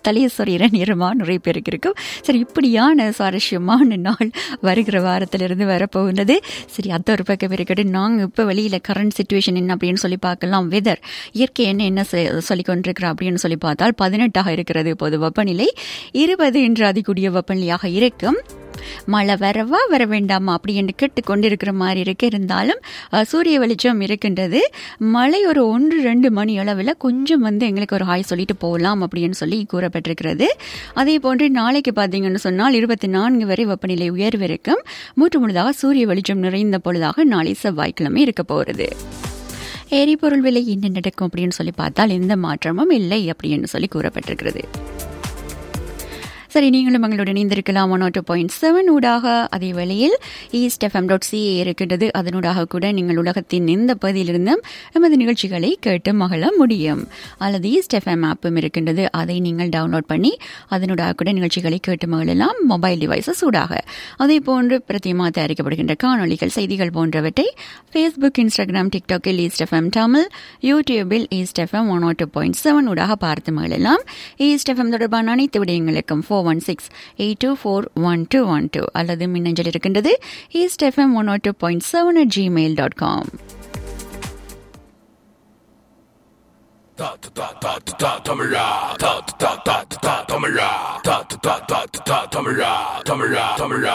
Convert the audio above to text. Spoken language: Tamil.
தலையை சொறிகிற நேரமாக நிறைய பேருக்கு இருக்கும் சரி இப்படியான சுவாரஸ்யமான நாள் வருகிற வாரத்திலிருந்து வரப்போகின்றது சரி அது ஒரு பக்கம் இருக்கட்டும் நாங்கள் இப்போ வெளியில் கரண்ட் சுச்சுவேஷன் என்ன அப்படின்னு சொல்லி பார்க்கலாம் வெதர் இயற்கை என்ன என்ன சொல்லி கொண்டிருக்கிறோம் அப்படின்னு சொல்லி பார்த்தால் பதினெட்டாக இருக்கிறது இப்போது வெப்பநிலை இருபது என்று அதிகூடிய வெப்பநிலையாக இருக்கும் மழை வரவா வர வேண்டாமா அப்படி என்று கேட்டு கொண்டிருக்கிற மாதிரி இருக்க இருந்தாலும் அஹ், சூரிய வெளிச்சம் இருக்கின்றது மழை ஒரு ஒன்று ரெண்டு மணி அளவில் கொஞ்சம் வந்து எங்களுக்கு ஒரு ஹாய் சொல்லிட்டு போகலாம் அப்படின்னு சொல்லி கூறப்பட்டிருக்கிறது அதே போன்று நாளைக்கு பார்த்தீங்கன்னு சொன்னால் இருபத்தி நான்கு வரை வெப்பநிலை உயர்வு இருக்கும் மூன்று முழுதாக சூரிய வெளிச்சம் நிறைந்த பொழுதாக நாளை செவ்வாய்க்கிழமை இருக்க போகிறது எரிபொருள் விலை என்ன நடக்கும் அப்படின்னு சொல்லி பார்த்தால் எந்த மாற்றமும் இல்லை அப்படின்னு சொல்லி கூறப்பட்டிருக்கிறது சரி நீங்களும் எங்களுடன் இணைந்திருக்கலாம் ஒன் டூ பாயிண்ட் செவன் ஊடாக அதே வேளையில் ஈஸ்ட் எஃப்எம் டாட் சிஏ இருக்கின்றது அதனூடாக கூட நீங்கள் உலகத்தின் எந்த பகுதியிலிருந்தும் நமது நிகழ்ச்சிகளை கேட்டு மகிழ முடியும் அல்லது ஈஸ்ட் எஃப்எம் ஆப்பும் இருக்கின்றது அதை நீங்கள் டவுன்லோட் பண்ணி அதனூடாக கூட நிகழ்ச்சிகளை கேட்டு மகிழலாம் மொபைல் டிவைசஸ் ஊடாக அதே போன்று பிரத்தியமாக தயாரிக்கப்படுகின்ற காணொளிகள் செய்திகள் போன்றவற்றை ஃபேஸ்புக் இன்ஸ்டாகிராம் டிக்டாக்கில் ஈஸ்ட் எஃப்எம் தமிழ் யூடியூபில் East FM one two point seven ஊடாக பார்த்து மகிழலாம் ஈஸ்ட் எஃப்எம் தொடர்பான அனைத்து விடயங்களுக்கும் four one six eight two four one two one two அல்லது மின்னஞ்சல் இருக்கின்றது East FM one two point seven at Gmail dot com Ta ta ta ta ta ta Tamara ta ta ta ta ta Tamara ta ta ta ta ta Tamara Tamara Tamara